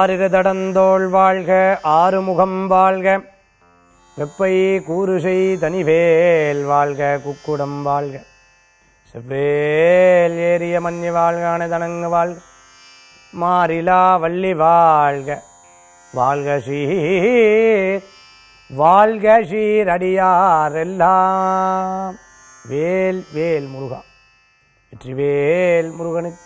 ஆறிருதடந்தோள் வாழ்க ஆறுமுகம் வாழ்க வெப்பை கூறுசை தனிவேல் வாழ்க குக்குடம் வாழ்க செவ்வேல் ஏறிய மன்னி வாழ்கான தனங்கு வாழ்க மாறிலா வள்ளி வாழ்க வாழ்க சீர் வாழ்க சீர் அடியார் எல்லாம் வேல் வேல் முருகா வெற்றிவேல் முருகனுக்கு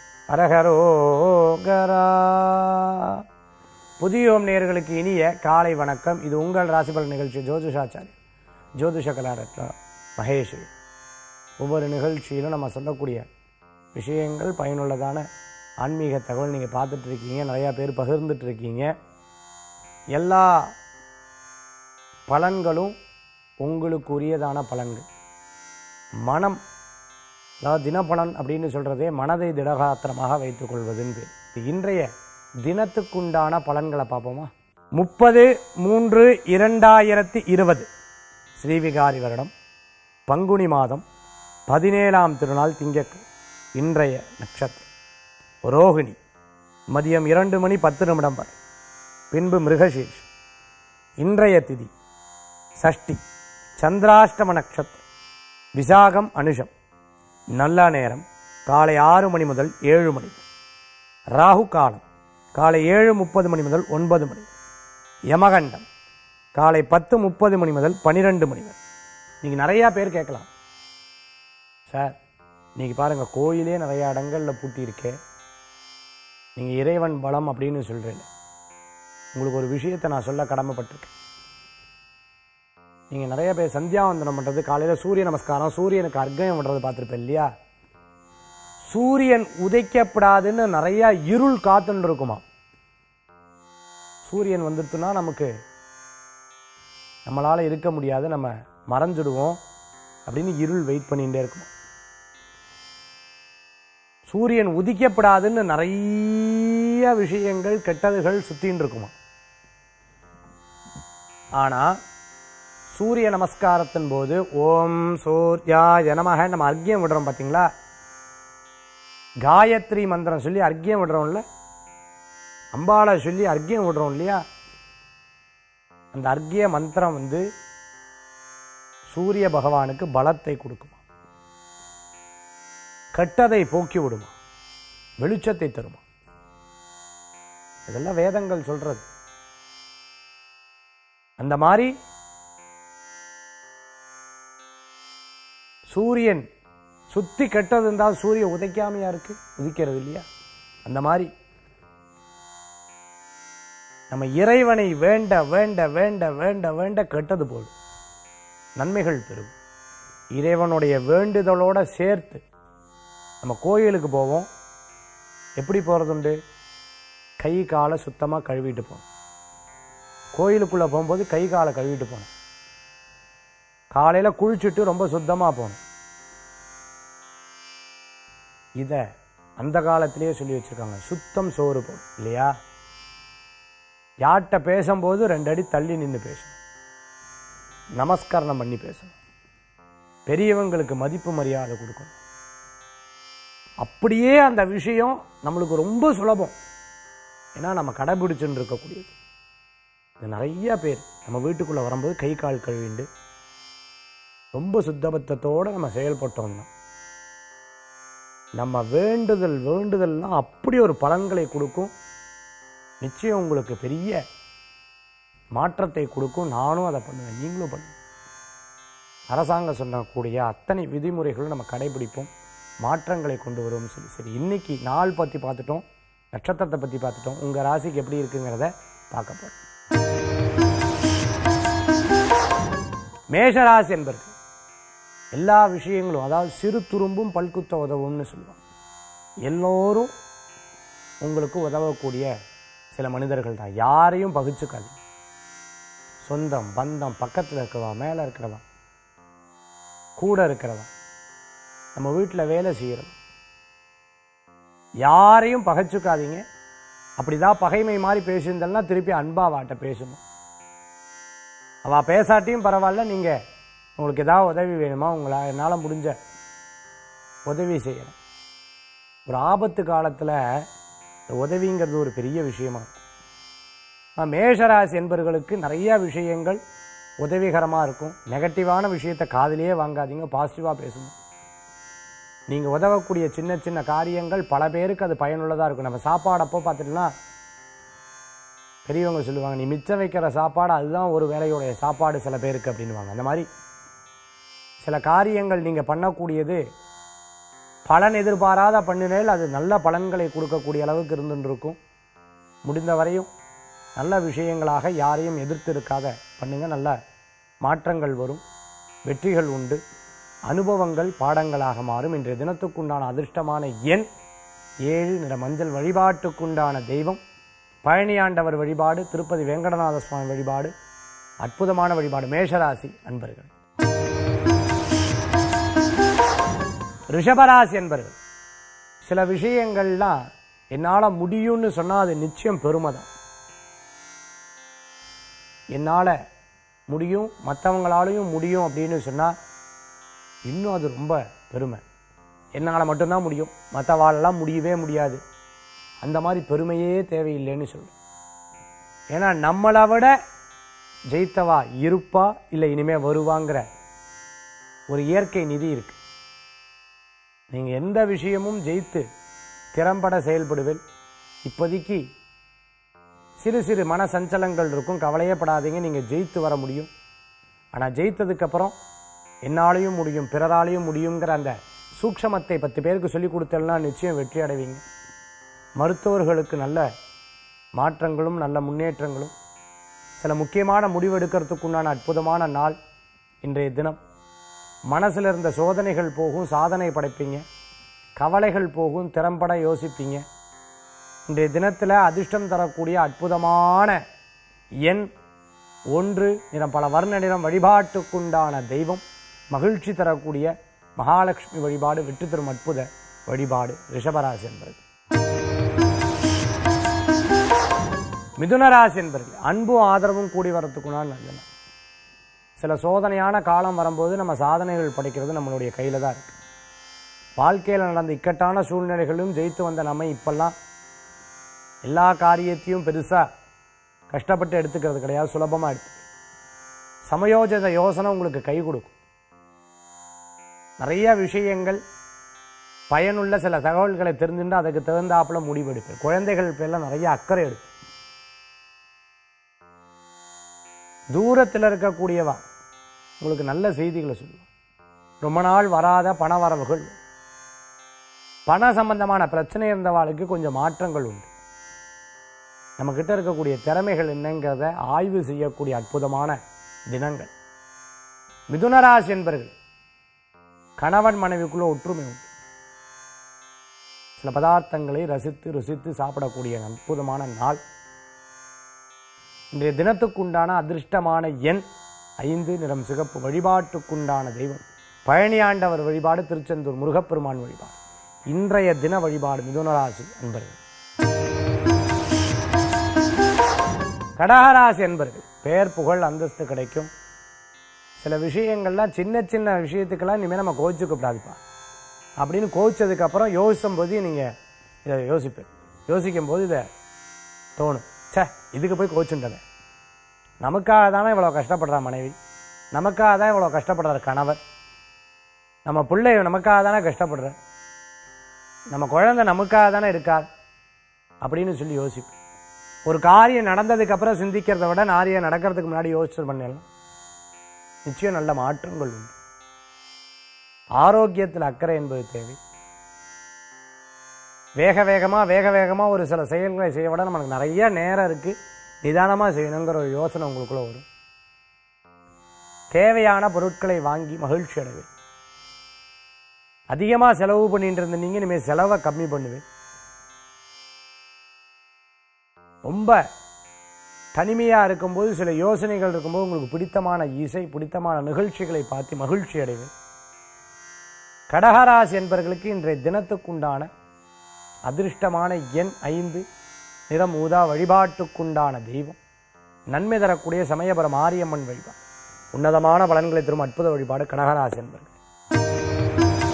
அரகரோகரா புதியோம் நேயர்களுக்கு இனிய காலை வணக்கம் இது உங்கள் ராசிபலன் நிகழ்ச்சி ஜோதிஷாச்சாரி ஜோதிஷ கலாரத்னா மகேஷ் ஒவ்வொரு நிகழ்ச்சியிலும் நம்ம சொல்லக்கூடிய விஷயங்கள் பயனுள்ளதான ஆன்மீக தகவல் நீங்கள் பார்த்துட்டு இருக்கீங்க நிறையா பேர் பகிர்ந்துட்டு இருக்கீங்க எல்லா பலன்களும் உங்களுக்கு உரியதான பலன்கள் மனம் அதாவது தினப்பலன் அப்படின்னு சொல்கிறதே மனதை திடகாத்திரமாக வைத்துக் கொள்வதுன்னு பேர் இது இன்றைய தினத்துக்குண்டான பலன்களை பார்ப்போமா முப்பது மூன்று இரண்டாயிரத்தி இருபது ஸ்ரீவிகாரி வருடம் பங்குனி மாதம் பதினேழாம் திருநாள் திங்கக்கு இன்றைய நட்சத்திரம் ரோகிணி மதியம் இரண்டு மணி பத்து நிமிடம் வரை பின்பு மிருகசீர்ஷ் இன்றைய திதி சஷ்டி சந்திராஷ்டம நட்சத்திரம் விசாகம் அனுஷம் நல்ல நேரம் காலை ஆறு மணி முதல் ஏழு மணி ராகு காலம் காலை ஏழு முப்பது மணி முதல் ஒன்பது மணி யமகண்டம் காலை பத்து முப்பது மணி முதல் பன்னிரெண்டு மணி வரை நீங்கள் நிறையா பேர் கேட்கலாம் சார் இன்னைக்கு பாருங்க கோயிலே நிறைய இடங்கள்ல பூட்டி இருக்கே நீங்கள் இறைவன் பலம் அப்படின்னு சொல்கிறீங்க உங்களுக்கு ஒரு விஷயத்தை நான் சொல்ல கடமைப்பட்டிருக்கேன் நீங்கள் நிறைய பேர் சந்தியாவந்தனம் பண்ணுறது காலையில் சூரிய நமஸ்காரம் சூரியனுக்கு அர்க்கம் பண்ணுறது பார்த்துருப்பேன் இல்லையா சூரியன் உதைக்கப்படாதுன்னு நிறைய இருள் காத்துன்னு இருக்குமா சூரியன் வந்துட்டுனா நமக்கு நம்மளால் இருக்க முடியாது நம்ம மறைஞ்சிடுவோம் அப்படின்னு இருள் வெயிட் பண்ணிகிட்டே இருக்குமா சூரியன் உதிக்கப்படாதுன்னு நிறைய விஷயங்கள் கெட்டதுகள் சுத்தின்னு இருக்குமா ஆனா சூரிய நமஸ்காரத்தின் போது ஓம் சூர்யாய நமக நம்ம அர்க்கியம் விடுறோம் பார்த்தீங்களா காயத்ரி மந்திரம் சொல்லி அர்க்கியம் விடுறோம்ல அம்பாளை சொல்லி அர்க்கியம் விடுறோம் இல்லையா அந்த அர்க்கிய மந்திரம் வந்து சூரிய பகவானுக்கு பலத்தை கொடுக்குமா கெட்டதை போக்கி விடுமா வெளிச்சத்தை தருமா இதெல்லாம் வேதங்கள் சொல்றது அந்த மாதிரி சூரியன் சுத்தி கெட்டது இருந்தால் சூரியன் உதைக்காமையா இருக்கு உதிக்கிறது இல்லையா அந்த மாதிரி நம்ம இறைவனை வேண்ட வேண்ட வேண்ட வேண்ட வேண்ட கெட்டது போடும் நன்மைகள் பெறும் இறைவனுடைய வேண்டுதலோட சேர்த்து நம்ம கோயிலுக்கு போவோம் எப்படி போகிறதுண்டு கை காலை சுத்தமாக கழுவிட்டு போகணும் கோயிலுக்குள்ளே போகும்போது கை காலை கழுவிட்டு போகணும் காலையில் குளிச்சுட்டு ரொம்ப சுத்தமாக போகணும் இதை அந்த காலத்திலேயே சொல்லி வச்சுருக்காங்க சுத்தம் சோறு போடும் இல்லையா யார்கிட்ட பேசும்போது ரெண்டு அடி தள்ளி நின்று பேசணும் நமஸ்கரணம் பண்ணி பேசணும் பெரியவங்களுக்கு மதிப்பு மரியாதை கொடுக்கணும் அப்படியே அந்த விஷயம் நம்மளுக்கு ரொம்ப சுலபம் ஏன்னா நம்ம கடைபிடிச்சுன்னு இருக்கக்கூடியது இது நிறைய பேர் நம்ம வீட்டுக்குள்ளே வரும்போது கை கால் கழுவிண்டு ரொம்ப சுத்தபத்தத்தோடு நம்ம செயல்பட்டோம்னா நம்ம வேண்டுதல் வேண்டுதல்லாம் அப்படி ஒரு பலன்களை கொடுக்கும் நிச்சயம் உங்களுக்கு பெரிய மாற்றத்தை கொடுக்கும் நானும் அதை பண்ணுவேன் நீங்களும் பண்ணுங்க அரசாங்கம் சொல்லக்கூடிய அத்தனை விதிமுறைகளும் நம்ம கடைபிடிப்போம் மாற்றங்களை கொண்டு வருவோம்னு சொல்லி சரி இன்னைக்கு நாள் பற்றி பார்த்துட்டோம் நட்சத்திரத்தை பற்றி பார்த்துட்டோம் உங்கள் ராசிக்கு எப்படி இருக்குங்கிறத பார்க்க போகிறோம் மேஷராசி என்பர்கள் எல்லா விஷயங்களும் அதாவது சிறு துரும்பும் பல்குத்த உதவும்னு சொல்லுவாங்க எல்லோரும் உங்களுக்கு உதவக்கூடிய சில மனிதர்கள் தான் யாரையும் பகிச்சுக்காது சொந்தம் பந்தம் பக்கத்தில் இருக்கிறவா மேலே இருக்கிறவா கூட இருக்கிறவா நம்ம வீட்டில் வேலை செய்கிறோம் யாரையும் பகைச்சுக்காதீங்க அப்படிதான் பகைமை மாதிரி பேசியிருந்தேன்னா திருப்பி அன்பா வாட்ட பேசணும் அவள் பேசாட்டியும் பரவாயில்ல நீங்கள் உங்களுக்கு ஏதாவது உதவி வேணுமா உங்களை என்னால் முடிஞ்ச உதவி செய்யறேன் ஒரு ஆபத்து காலத்தில் உதவிங்கிறது ஒரு பெரிய விஷயமா இருக்கும் ஆனா, மேஷராசி என்பவர்களுக்கு நிறைய விஷயங்கள் உதவிகரமாக இருக்கும் நெகட்டிவான விஷயத்தை காதிலேயே வாங்காதீங்க பாசிட்டிவாக பேசுங்க நீங்கள் உதவக்கூடிய சின்ன சின்ன காரியங்கள் பல பேருக்கு அது பயனுள்ளதாக இருக்கும் நம்ம சாப்பாடப்போ பார்த்துட்டுனா பெரியவங்க சொல்லுவாங்க நீ மிச்சம் வைக்கிற சாப்பாடு அதுதான் ஒரு வேலையுடைய சாப்பாடு சில பேருக்கு அப்படின்னுவாங்க அந்த மாதிரி சில காரியங்கள் நீங்கள் பண்ணக்கூடியது பலன் எதிர்பாராத பண்ணினால் அது நல்ல பலன்களை கொடுக்கக்கூடிய அளவுக்கு இருந்துட்டு இருக்கும் முடிந்த வரையும் நல்ல விஷயங்களாக யாரையும் எதிர்த்து இருக்காத பண்ணுங்க நல்ல மாற்றங்கள் வரும் வெற்றிகள் உண்டு அனுபவங்கள் பாடங்களாக மாறும் இன்றைய தினத்துக்குண்டான அதிர்ஷ்டமான எண் ஏழு நிற மஞ்சள் வழிபாட்டுக்குண்டான தெய்வம் பழனியாண்டவர் வழிபாடு திருப்பதி வெங்கடநாத சுவாமி வழிபாடு அற்புதமான வழிபாடு மேஷராசி அன்பர்கள் ரிஷபராசி என்பர்கள் சில விஷயங்கள்லாம் என்னால் முடியும்னு சொன்னால் அது நிச்சயம் பெருமை தான் என்னால் முடியும் மற்றவங்களாலையும் முடியும் அப்படின்னு சொன்னால் இன்னும் அது ரொம்ப பெருமை என்னால் மட்டும்தான் முடியும் மற்றவாளெல்லாம் முடியவே முடியாது அந்த மாதிரி பெருமையே தேவையில்லைன்னு சொல்றேன் ஏன்னா நம்மளை விட ஜெயித்தவா இருப்பா இல்லை இனிமே வருவாங்கிற ஒரு இயற்கை நிதி இருக்கு நீங்க எந்த விஷயமும் ஜெயித்து திறம்பட செயல்படுவேன் இப்போதைக்கு சிறு சிறு மன சஞ்சலங்கள் இருக்கும் கவலையே படாதீங்க நீங்க ஜெயித்து வர முடியும் ஆனா ஜெயித்ததுக்கு அப்புறம் என்னாலையும் முடியும் பிறராலையும் முடியுங்கிற அந்த சூக்ஷமத்தை பத்து பேருக்கு சொல்லி கொடுத்தேன்னா நிச்சயம் வெற்றி அடைவீங்க மருத்துவர்களுக்கு நல்ல மாற்றங்களும் நல்ல முன்னேற்றங்களும் சில முக்கியமான முடிவெடுக்கிறதுக்குண்டான அற்புதமான நாள் இன்றைய தினம் மனசில் இருந்த சோதனைகள் போகும் சாதனை படைப்பீங்க கவலைகள் போகும் திறம்பட யோசிப்பீங்க இன்றைய தினத்தில் அதிர்ஷ்டம் தரக்கூடிய அற்புதமான எண் ஒன்று நிறம் பல வர்ண நிறம் வழிபாட்டுக்குண்டான தெய்வம் மகிழ்ச்சி தரக்கூடிய மகாலட்சுமி வழிபாடு விட்டு தரும் அற்புத வழிபாடு ரிஷபராசி என்பது மிதுனராசி என்பர்கள் அன்பும் ஆதரவும் கூடி வரத்துக்குனால் நல்ல நாள். சில சோதனையான காலம் வரும்போது நம்ம சாதனைகள் படைக்கிறது நம்மளுடைய கையில தான் இருக்கு வாழ்க்கையில் நடந்த இக்கட்டான சூழ்நிலைகளும் ஜெயித்து வந்த நம்ம இப்பெல்லாம் எல்லா காரியத்தையும் பெருசா கஷ்டப்பட்டு எடுத்துக்கிறது கிடையாது சுலபமா எடுத்து சமயோஜித யோசனை உங்களுக்கு கை கொடுக்கும் நிறைய விஷயங்கள் பயனுள்ள சில தகவல்களை தெரிஞ்சுட்டு அதுக்கு தகுந்தாப்புல முடிவெடுப்பேன் குழந்தைகள் பேர்ல நிறைய அக்கறை எடுப்பேன் தூரத்தில் இருக்கக்கூடியவா உங்களுக்கு நல்ல செய்திகளை சொல்லுவான் ரொம்ப நாள் வராத பண வரவுகள் பண சம்பந்தமான பிரச்சனை இருந்தவாளுக்கு கொஞ்சம் மாற்றங்கள் உண்டு நம்ம கிட்ட இருக்கக்கூடிய திறமைகள் என்னங்கிறத ஆய்வு செய்யக்கூடிய அற்புதமான தினங்கள் மிதுனராசி என்பர்கள் கணவன் மனைவிக்குள்ள ஒற்றுமை உண்டு சில பதார்த்தங்களை ரசித்து ருசித்து சாப்பிடக்கூடிய அற்புதமான நாள் இன்றைய தினத்துக்குண்டான அதிர்ஷ்டமான எண் ஐந்து நிறம் சிகப்பு வழிபாட்டுக்குண்டான தெய்வம் பழனியாண்டவர் வழிபாடு திருச்செந்தூர் முருகப்பெருமான் வழிபாடு இன்றைய தின வழிபாடு மிதுனராசி அன்பர்கள் கடகராசி என்பர்கள் பெயர் புகழ் அந்தஸ்து கிடைக்கும் சில விஷயங்கள்லாம் சின்ன சின்ன விஷயத்துக்கெல்லாம் இனிமேல் நம்ம கோச்சிக்க கூடாதுப்பா அப்படின்னு கோச்சதுக்கு அப்புறம் யோசிக்கும் போது நீங்கள் இதை யோசிப்பேன் யோசிக்கும் போது இதை தோணும் ச்சே இதுக்கு போய் கோச்சுட்டது நமக்காக தானே இவ்வளோ கஷ்டப்படுறா மனைவி நமக்காக தான் இவ்வளோ கஷ்டப்படுறார் கணவர் நம்ம பிள்ளை நமக்காக தானே கஷ்டப்படுற நம்ம குழந்தை நமக்காக தானே இருக்கார் அப்படின்னு சொல்லி யோசிப்பேன் ஒரு காரியம் நடந்ததுக்கு அப்புறம் சிந்திக்கிறத விட நாரியம் நடக்கிறதுக்கு முன்னாடி யோசிச்சு பண்ணிடலாம் நிச்சயம் நல்ல மாற்றங்கள் உண்டு ஆரோக்கியத்தில் அக்கறை என்பது தேவை வேக வேகமாக வேக வேகமாக ஒரு சில செயல்களை செய்ய விட நமக்கு நிறைய நேரம் இருக்குது நிதானமாக செய்யணுங்கிற ஒரு யோசனை உங்களுக்குள்ள வரும் தேவையான பொருட்களை வாங்கி மகிழ்ச்சி அடைவேன் அதிகமாக செலவு பண்ணிட்டு இருந்த நீங்கள் இனிமேல் செலவை கம்மி பண்ணுவேன் ரொம்ப தனிமையாக இருக்கும்போது சில யோசனைகள் இருக்கும்போது உங்களுக்கு பிடித்தமான இசை பிடித்தமான நிகழ்ச்சிகளை பார்த்து மகிழ்ச்சி அடைவேன் கடகராசி என்பவர்களுக்கு இன்றைய தினத்துக்குண்டான அதிர்ஷ்டமான எண் ஐந்து நிறம் ஊதா வழிபாட்டுக்குண்டான தெய்வம் நன்மை தரக்கூடிய சமயபுரம் மாரியம்மன் வழிபாடு உன்னதமான பலன்களை தரும் அற்புத வழிபாடு கடகராசி என்பர்கள்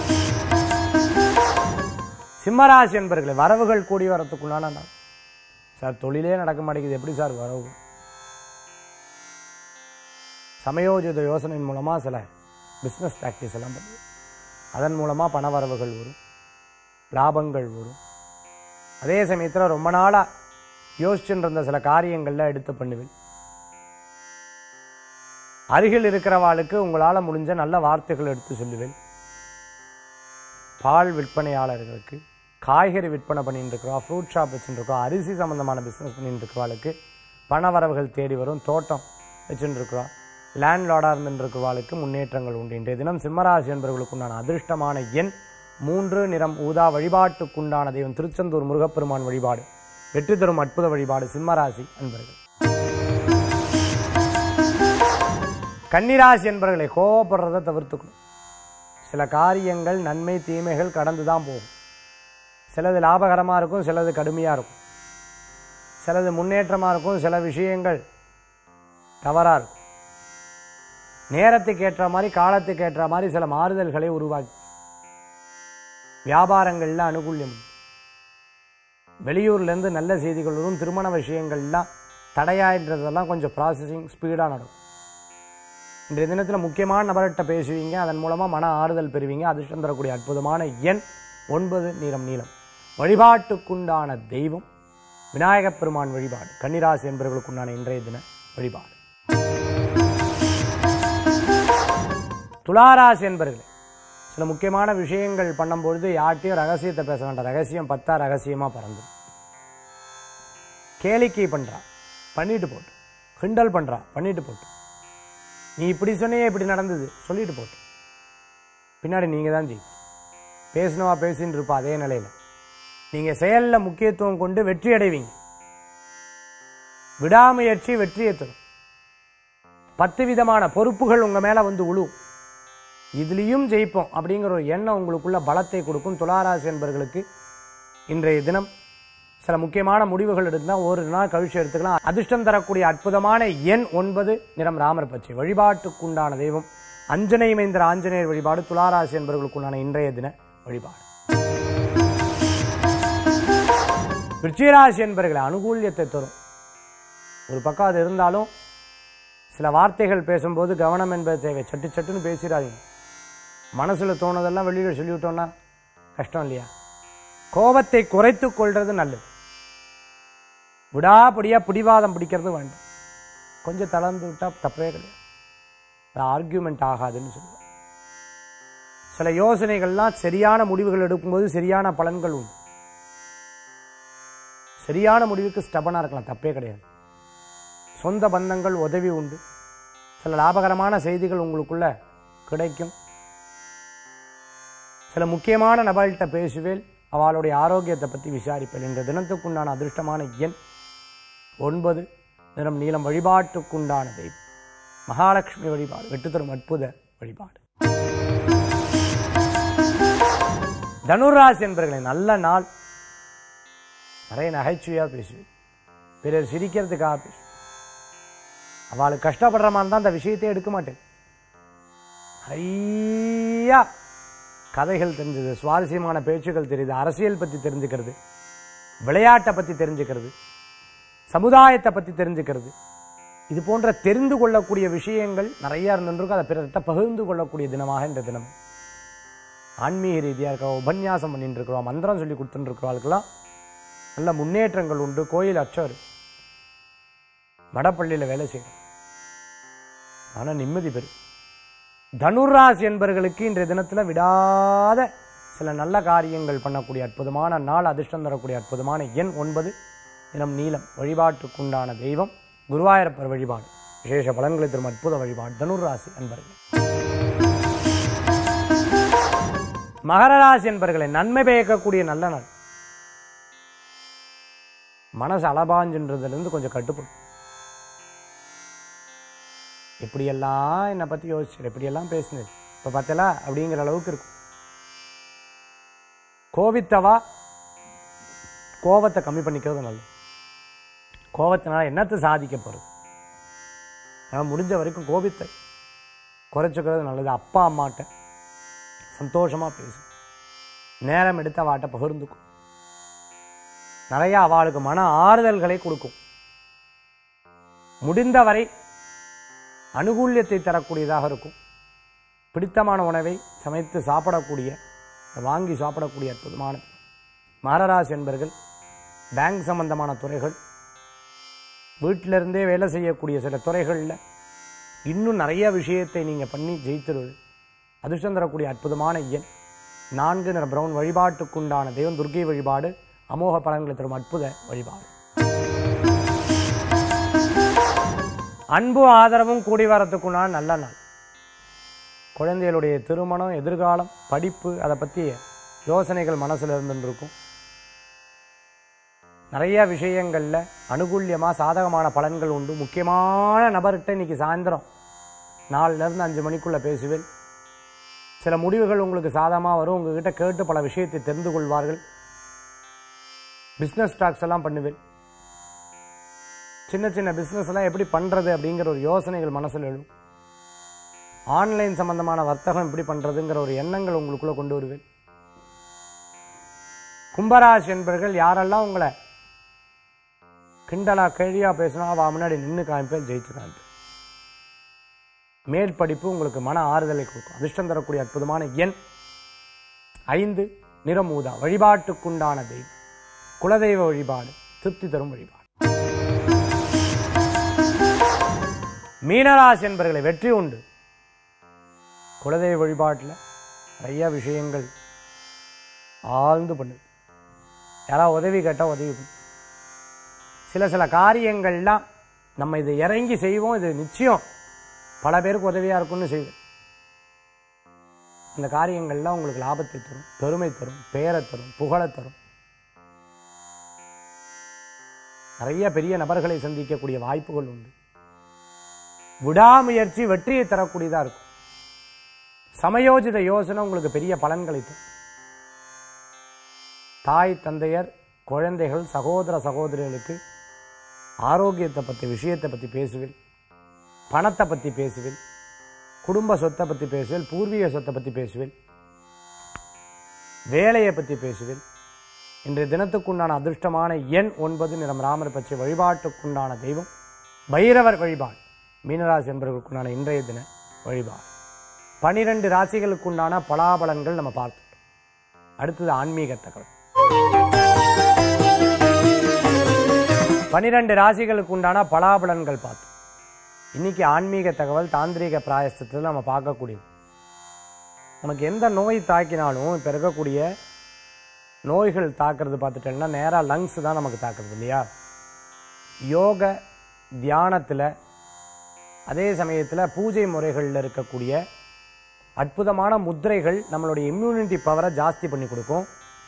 சிம்மராசி என்பர்களே வரவுகள் கூடி வரத்துக்குண்டான நாள் சார் தொழிலே நடக்க மாட்டேங்குது எப்படி சார் வரவு சமயோஜித யோசனையின் மூலமாக சில பிஸ்னஸ் ப்ராக்டிஸ் எல்லாம் பண்ணுவோம் அதன் மூலமாக பண வரவுகள் வரும் லாபங்கள் வரும் அதே சமயத்தில் ரொம்ப நாளாக யோசிச்சுட்டு இருந்த சில காரியங்கள்ல எடுத்து பண்ணுவேன் அருகில் இருக்கிறவாளுக்கு உங்களால் முடிஞ்ச நல்ல வார்த்தைகள் எடுத்து சொல்லுவேன் பால் விற்பனையாளர்களுக்கு காய்கறி விற்பனை பண்ணிட்டு இருக்கிறோம் ஃப்ரூட் ஷாப் வச்சுட்டு இருக்கோம் அரிசி சம்மந்தமான பிஸ்னஸ் பண்ணிட்டு இருக்கிறவாளுக்கு பண வரவுகள் தேடி வரும் தோட்டம் வச்சுட்டு இருக்கிறோம் லேண்ட்லார்டாக இருந்துட்டு இருக்கிறவாளுக்கு முன்னேற்றங்கள் உண்டு இன்றைய தினம் சிம்மராசி என்பவர்களுக்கு உண்டான அதிர்ஷ்டமான எண் மூன்று நிறம் ஊதா வழிபாட்டுக்குண்டான தெய்வம் திருச்செந்தூர் முருகப்பெருமான் வழிபாடு வெற்றி தரும் அற்புத வழிபாடு சிம்மராசி அன்பர்கள் கன்னிராசி என்பவர்களை கோபப்படுறதை தவிர்த்துக்கணும் சில காரியங்கள் நன்மை தீமைகள் கடந்து தான் போகும் சிலது லாபகரமாக இருக்கும் சிலது கடுமையாக இருக்கும் சிலது முன்னேற்றமாக இருக்கும் சில விஷயங்கள் தவறாக இருக்கும் நேரத்துக்கு ஏற்ற மாதிரி காலத்துக்கு ஏற்ற மாதிரி சில மாறுதல்களை உருவாக்கி வியாபாரங்களில் அனுகூல்யம் உண்டு. வெளியூர்லேருந்து நல்ல செய்திகள் வரும் திருமண விஷயங்கள்லாம் தடையாயின்றதெல்லாம் கொஞ்சம் ப்ராசஸிங் ஸ்பீடாக நடக்கும் இன்றைய தினத்தில் முக்கியமான நபர்கிட்ட பேசுவீங்க அதன் மூலமாக மன ஆறுதல் பெறுவீங்க அதிர்ஷ்டம் தரக்கூடிய அற்புதமான எண் ஒன்பது நீளம் நீளம் வழிபாட்டுக்குண்டான தெய்வம் விநாயகப் பெருமான் வழிபாடு கன்னிராசி என்பவர்களுக்குண்டான இன்றைய தின வழிபாடு துளாராசி என்பர்களே சில முக்கியமான விஷயங்கள் பண்ணும்பொழுது யார்ட்டையும் ரகசியத்தை பேச வேண்டாம் ரகசியம் பத்தா ரகசியமாக பறந்து கேளிக்கை பண்ணுறா பண்ணிட்டு போட்டு கிண்டல் பண்ணுறா பண்ணிட்டு போட்டு நீ இப்படி சொன்னியே இப்படி நடந்தது சொல்லிட்டு போட்டு பின்னாடி நீங்கள் தான் ஜெயிப்பீங்க பேசினவா பேசின்னு இருப்பா அதே நிலையில் நீங்கள் செயலில் முக்கியத்துவம் கொண்டு வெற்றி அடைவீங்க விடாமுயற்சி வெற்றியை தரும் பத்து விதமான பொறுப்புகள் உங்கள் மேலே வந்து உழுவும் இதுலேயும் ஜெயிப்போம் அப்படிங்கிற ஒரு எண்ணம் உங்களுக்குள்ள பலத்தை கொடுக்கும் துளாராசி என்பவர்களுக்கு இன்றைய தினம் சில முக்கியமான முடிவுகள் எடுத்தால் ஒரு நாள் கழிச்சு எடுத்துக்கலாம் அதிர்ஷ்டம் தரக்கூடிய அற்புதமான எண் ஒன்பது நிறம் ராமர் பச்சை வழிபாட்டுக்குண்டான தெய்வம் அஞ்சனை மைந்தர் ஆஞ்சநேயர் வழிபாடு துளாராசி என்பவர்களுக்குண்டான இன்றைய தின வழிபாடு விருச்சிகராசி என்பவர்களை அனுகூல்யத்தை தரும் ஒரு பக்கம் அது இருந்தாலும் சில வார்த்தைகள் பேசும்போது கவனம் என்பது தேவை சட்டு சட்டுன்னு பேசிடாதீங்க மனசில் தோணுதெல்லாம் வெளியில் சொல்லிவிட்டோம்னா கஷ்டம் இல்லையா கோபத்தை குறைத்துக் கொள்வது நல்லது விடாப்படியாக பிடிவாதம் பிடிக்கிறது வேண்டாம் கொஞ்சம் தளர்ந்து விட்டால் தப்பவே கிடையாது அது ஆர்கியூமெண்ட் ஆகாதுன்னு சொல்லுவாங்க சில யோசனைகள்லாம் சரியான முடிவுகள் எடுக்கும்போது சரியான பலன்கள் உண்டு சரியான முடிவுக்கு ஸ்டபனாக இருக்கலாம் தப்பே கிடையாது சொந்த பந்தங்கள் உதவி உண்டு சில லாபகரமான செய்திகள் உங்களுக்குள்ள கிடைக்கும் சில முக்கியமான நபர்கள்ட்ட பேசுவேல் அவளுடைய ஆரோக்கியத்தை பற்றி விசாரிப்பேன் என்ற தினத்துக்குண்டான அதிர்ஷ்டமான எண் ஒன்பது நிறம் நீளம் வழிபாட்டுக்குண்டான தெய்வம் மகாலட்சுமி வழிபாடு வெட்டு தரும் அற்புத வழிபாடு தனுராசி என்பவர்களை நல்ல நாள் நிறைய நகைச்சுவையாக பேசுவேன் பிறர் சிரிக்கிறதுக்காக பேசுவேன் அவளுக்கு கஷ்டப்படுற மாதிரி தான் அந்த விஷயத்தை எடுக்க மாட்டேன் நிறையா கதைகள் தெரிஞ்சது சுவாரஸ்யமான பேச்சுகள் தெரியுது அரசியல் பற்றி தெரிஞ்சுக்கிறது விளையாட்டை பற்றி தெரிஞ்சுக்கிறது சமுதாயத்தை பற்றி தெரிஞ்சுக்கிறது இது போன்ற தெரிந்து கொள்ளக்கூடிய விஷயங்கள் நிறையா இருந்திருக்கும் அதை பிறர்கிட்ட பகிர்ந்து கொள்ளக்கூடிய தினமாக இந்த தினம் ஆன்மீக ரீதியாக இருக்க உபன்யாசம் பண்ணிட்டு இருக்கிறோம் மந்திரம் சொல்லி கொடுத்துட்டு இருக்கிறவர்களுக்கெல்லாம் நல்ல முன்னேற்றங்கள் உண்டு கோயில் அச்சர் வடப்பள்ளியில் வேலை செய்கிறோம் ஆனால் நிம்மதி பெறும் தனுராசி என்பவர்களுக்கு இன்றைய தினத்தில் விடாத சில நல்ல காரியங்கள் பண்ணக்கூடிய அற்புதமான நாள் அதிர்ஷ்டம் தரக்கூடிய அற்புதமான எண் ஒன்பது தினம் நீளம் வழிபாட்டுக்குண்டான தெய்வம் குருவாயூரப்பர் வழிபாடு விசேஷ பலன்களை தரும் அற்புத வழிபாடு தனுராசி என்பர்கள் மகர ராசி என்பர்களை நன்மை பயக்கக்கூடிய நல்ல நாள் மனசு அலபாஞ்சுன்றதுலேருந்து கொஞ்சம் கட்டுப்படும் எப்படியெல்லாம் என்னை பற்றி யோசிச்சு எப்படியெல்லாம் பேசினது இப்போ பார்த்தலா அப்படிங்கிற அளவுக்கு இருக்கும் கோபித்தவா கோபத்தை கம்மி பண்ணிக்கிறது நல்லது கோபத்தினால என்னத்தை சாதிக்க போகிறது நான் முடிஞ்ச வரைக்கும் கோபித்தை குறைச்சிக்கிறது நல்லது அப்பா அம்மாட்ட சந்தோஷமாக பேசு நேரம் எடுத்து அவாட்ட பகிர்ந்துக்கும் நிறைய அவளுக்கு மன ஆறுதல்களை கொடுக்கும் முடிந்தவரை அனுகூல்யத்தை தரக்கூடியதாக இருக்கும் பிடித்தமான உணவை சமைத்து சாப்பிடக்கூடிய வாங்கி சாப்பிடக்கூடிய அற்புதமான மாரராசி என்பர்கள் பேங்க் சம்பந்தமான துறைகள் வீட்டிலிருந்தே வேலை செய்யக்கூடிய சில துறைகளில் இன்னும் நிறைய விஷயத்தை நீங்கள் பண்ணி ஜெயித்திருவது அதிர்ஷ்டம் தரக்கூடிய அற்புதமான எண் நான்கு நிற பிரவுன் வழிபாட்டுக்குண்டான தெய்வம் துர்க்கை வழிபாடு அமோக பலன்களை தரும் அற்புத வழிபாடு அன்பு ஆதரவும் கூடி வரத்துக்குண்டான நல்ல நாள் குழந்தைகளுடைய திருமணம் எதிர்காலம் படிப்பு அதை பற்றிய யோசனைகள் மனசில் இருந்துருக்கும் நிறைய விஷயங்களில் அனுகூல்யமாக சாதகமான பலன்கள் உண்டு முக்கியமான நபர்கிட்ட இன்னைக்கு சாயந்தரம் நாலுலேருந்து அஞ்சு மணிக்குள்ளே பேசுவேன் சில முடிவுகள் உங்களுக்கு சாதகமாக வரும் உங்ககிட்ட கேட்டு பல விஷயத்தை தெரிந்து கொள்வார்கள் பிஸ்னஸ் ஸ்டாக்ஸ் எல்லாம் பண்ணுவேன் சின்ன சின்ன பிஸ்னஸ் எல்லாம் எப்படி பண்ணுறது அப்படிங்கிற ஒரு யோசனைகள் மனசில் எழும் ஆன்லைன் சம்பந்தமான வர்த்தகம் எப்படி பண்ணுறதுங்கிற ஒரு எண்ணங்கள் உங்களுக்குள்ளே கொண்டு வருவேன் கும்பராசி என்பர்கள் யாரெல்லாம் உங்களை கிண்டலா கேள்வியா பேசினா அவ முன்னாடி நின்று காமிப்பேன் ஜெயிச்சு காமிப்பேன் மேல் படிப்பு உங்களுக்கு மன ஆறுதலை கொடுக்கும் அதிர்ஷ்டம் தரக்கூடிய அற்புதமான எண் ஐந்து நிறமூதா வழிபாட்டுக்குண்டான தெய்வம் குலதெய்வ வழிபாடு திருப்தி தரும் வழிபாடு மீனராசி என்பர்களை வெற்றி உண்டு குலதெய்வ வழிபாட்டில் நிறைய விஷயங்கள் ஆழ்ந்து பண்ணுது யாராவது உதவி கேட்டால் உதவி பண்ணு சில சில காரியங்கள்லாம் நம்ம இதை இறங்கி செய்வோம் இது நிச்சயம் பல பேருக்கு உதவியாக இருக்கும்னு செய்வேன் அந்த காரியங்கள்லாம் உங்களுக்கு லாபத்தை தரும் பெருமை தரும் பெயரை தரும் புகழை தரும் நிறைய பெரிய நபர்களை சந்திக்கக்கூடிய வாய்ப்புகள் உண்டு விடாமுயற்சி வெற்றியை தரக்கூடியதாக இருக்கும் சமயோஜித யோசனை உங்களுக்கு பெரிய பலன்களை தரும் தாய் தந்தையர் குழந்தைகள் சகோதர சகோதரிகளுக்கு ஆரோக்கியத்தை பற்றி விஷயத்தை பற்றி பேசுவேன் பணத்தை பற்றி பேசுவேன் குடும்ப சொத்தை பற்றி பேசுவேன் பூர்வீக சொத்தை பற்றி பேசுவேன் வேலையை பற்றி பேசுவேன் இன்றைய தினத்துக்குண்டான அதிர்ஷ்டமான எண் ஒன்பது நிறம் ராமர் பற்றி வழிபாட்டுக்குண்டான தெய்வம் பைரவர் வழிபாடு மீனராசி என்பவர்களுக்குண்டான இன்றைய தின வழிபாடு பனிரெண்டு ராசிகளுக்குண்டான பலாபலன்கள் நம்ம பார்த்தோம் அடுத்தது ஆன்மீக தகவல் பனிரெண்டு ராசிகளுக்கு உண்டான பலாபலன்கள் பார்த்தோம் இன்னைக்கு ஆன்மீக தகவல் தாந்திரீக பிராயசத்தில் நம்ம பார்க்கக்கூடியது நமக்கு எந்த நோய் தாக்கினாலும் இப்போ இருக்கக்கூடிய நோய்கள் தாக்குறது பார்த்துட்டோம்னா நேராக லங்ஸ் தான் நமக்கு தாக்குறது இல்லையா யோக தியானத்தில் அதே சமயத்தில் பூஜை முறைகளில் இருக்கக்கூடிய அற்புதமான முத்திரைகள் நம்மளுடைய இம்யூனிட்டி பவரை ஜாஸ்தி பண்ணி கொடுக்கும்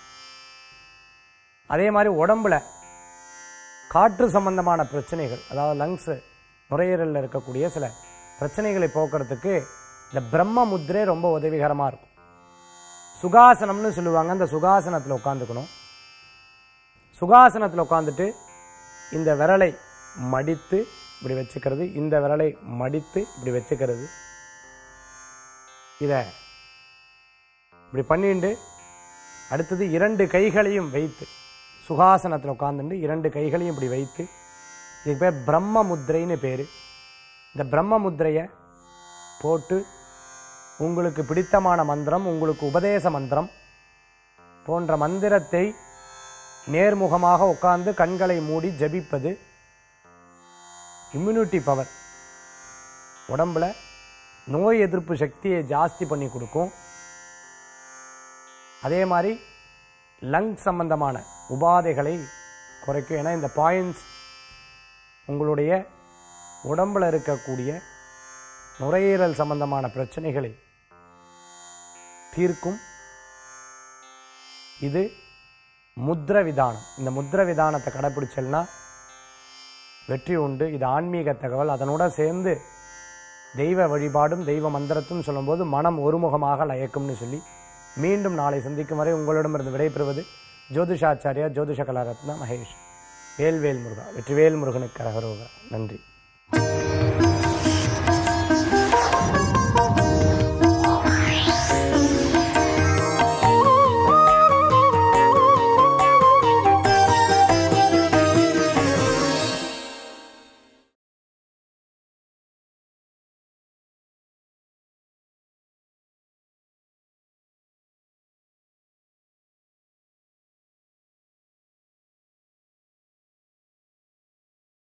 அதே மாதிரி உடம்புல காற்று சம்பந்தமான பிரச்சனைகள் அதாவது லங்ஸ் நுரையீரலில் இருக்கக்கூடிய சில பிரச்சனைகளை போக்குறதுக்கு இந்த பிரம்ம முத்திரை ரொம்ப உதவிகரமாக இருக்கும் சுகாசனம்னு சொல்லுவாங்க அந்த சுகாசனத்தில் உட்காந்துக்கணும் சுகாசனத்தில் உட்காந்துட்டு இந்த விரலை மடித்து இப்படி வச்சுக்கிறது இந்த விரலை மடித்து இப்படி வச்சுக்கிறது இதை இப்படி பண்ணிட்டு அடுத்தது இரண்டு கைகளையும் வைத்து சுகாசனத்தில் உட்காந்துட்டு இரண்டு கைகளையும் இப்படி வைத்து இதுக்கு பேர் பிரம்ம முத்திரைன்னு பேர் இந்த பிரம்ம முத்திரையை போட்டு உங்களுக்கு பிடித்தமான மந்திரம் உங்களுக்கு உபதேச மந்திரம் போன்ற மந்திரத்தை நேர்முகமாக உட்கார்ந்து கண்களை மூடி ஜபிப்பது இம்யூனிட்டி பவர் உடம்புல நோய் எதிர்ப்பு சக்தியை ஜாஸ்தி பண்ணி கொடுக்கும் அதே மாதிரி லங் சம்பந்தமான உபாதைகளை குறைக்கும் ஏன்னா இந்த பாயிண்ட்ஸ் உங்களுடைய உடம்புல இருக்கக்கூடிய நுரையீரல் சம்பந்தமான பிரச்சனைகளை தீர்க்கும் இது முத்ர விதானம் இந்த முத்ர விதானத்தை கடைப்பிடிச்சல்னா வெற்றி உண்டு இது ஆன்மீக தகவல் அதனோட சேர்ந்து தெய்வ வழிபாடும் தெய்வ மந்திரத்தும் சொல்லும்போது மனம் ஒருமுகமாக லயக்கும்னு சொல்லி மீண்டும் நாளை சந்திக்கும் வரை உங்களிடமிருந்து விடைபெறுவது ஜோதிஷாச்சாரியா ஜோதிஷ கலாரத்னா மகேஷ் வேல்வேல் முருகா வெற்றிவேல் முருகனுக்கு கரகரோகா நன்றி